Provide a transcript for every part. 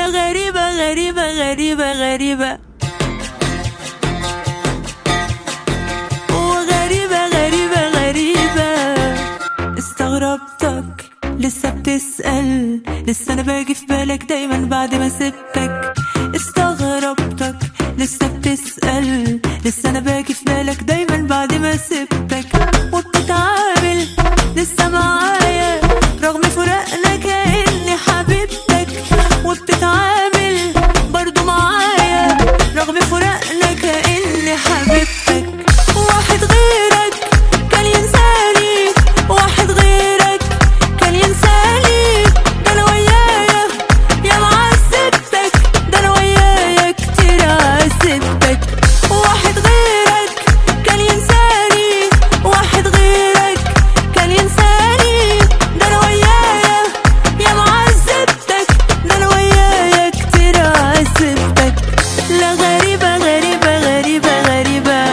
لا غريبة غريبة غريبة غريبة وغريبة غريبة غريبة استغربتك لسه بتسأل لسه أنا باجي في بالك دايما بعد ما سبتك استغربتك لسه بتسأل لسه أنا باجي في بالك دايما بعد ما سبتك وبتتعامل لسه معايا رغم فراقنا كأني حبيبتك وبتتعامل برضو معايا رغم فراقنا كأني حبيبتك واحد غيرك كان ينساني واحد غيرك كان ينساني ده انا ويايا يا معذبتك ده انا ويايا كتير عذبتك واحد غيرك كان ينساني واحد غيرك كان ينساني ده انا ويايا يا معذبتك ده انا ويايا كتير عذبتك لا غريبة غريبة غريبة غريبة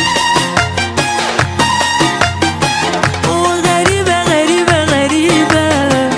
وغريبة غريبة غريبة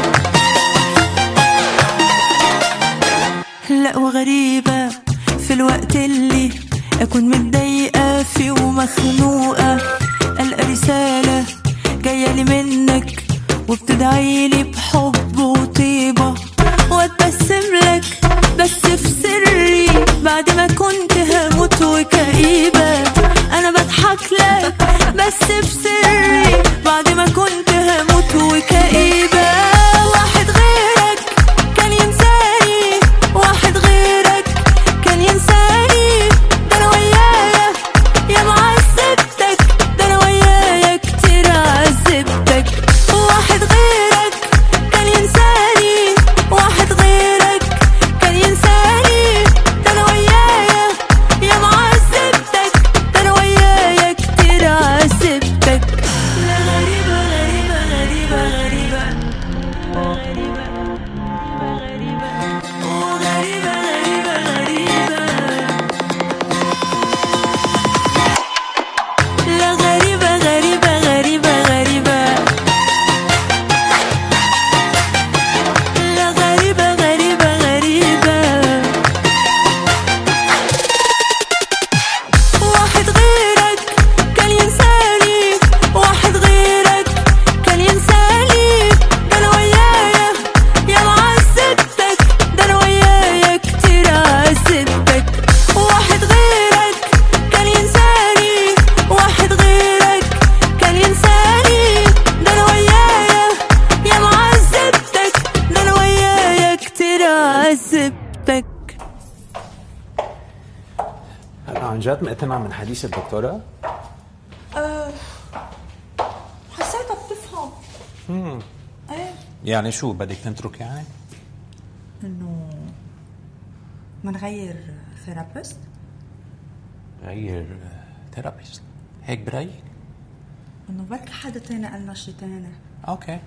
لا وغريبة في الوقت اللي أكون متضايقة فيه ومخنوقة ألقى رسالة جاية لي منك وبتدعيلي بحب وطيبة واتبسم لك بس في سري بعد ما كنت هموت وكئيبة أنا بضحك لك بس في سري بعد ما كنت هموت وكئيبة واحد غيرك كان ينساني واحد غيرك كان ينساني ده أنا ويايا يا معذبتك ده أنا ويايا كتير عذبتك واحد غيرك كان ينساني واحد غيرك كان ينساني ده أنا ويايا يا معذبتك ده أنا ويايا كتير عذبتك لا غريبة غريبة غريبة غريبة غريبة وغريبة غريبة غريبة لا غريبة غريبة غريبة غريبة لا غريبة غريبة غريبة واحد غيرك كان ينساني واحد غيرك كان ينساني ده انا ويايا يا معذبتك ده انا ويايا كتير عذبتك واحد غيرك كان ينساني واحد غيرك كان ينساني ده انا ويايا يا معذبتك ده انا ويايا كتير عذبتك هلا عن جد مقتنع من حديث الدكتورة؟ حسيتها بتفهم ايه يعني شو بدك تنترك يعني؟ انه منغير ثيرابيست غير ثيرابيست هيك برايك؟ انه بركي حدا تاني قال لنا شي تاني اوكي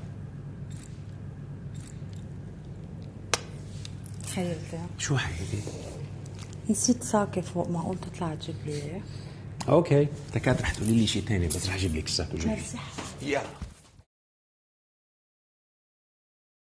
تخيلت شو حكيتي؟ نسيت ساكي فوق معقول تطلع تجيب لي اياه اوكي تكاد رح تقولي لي شيء ثاني بس رح اجيب لك الساعة ميرسي يلا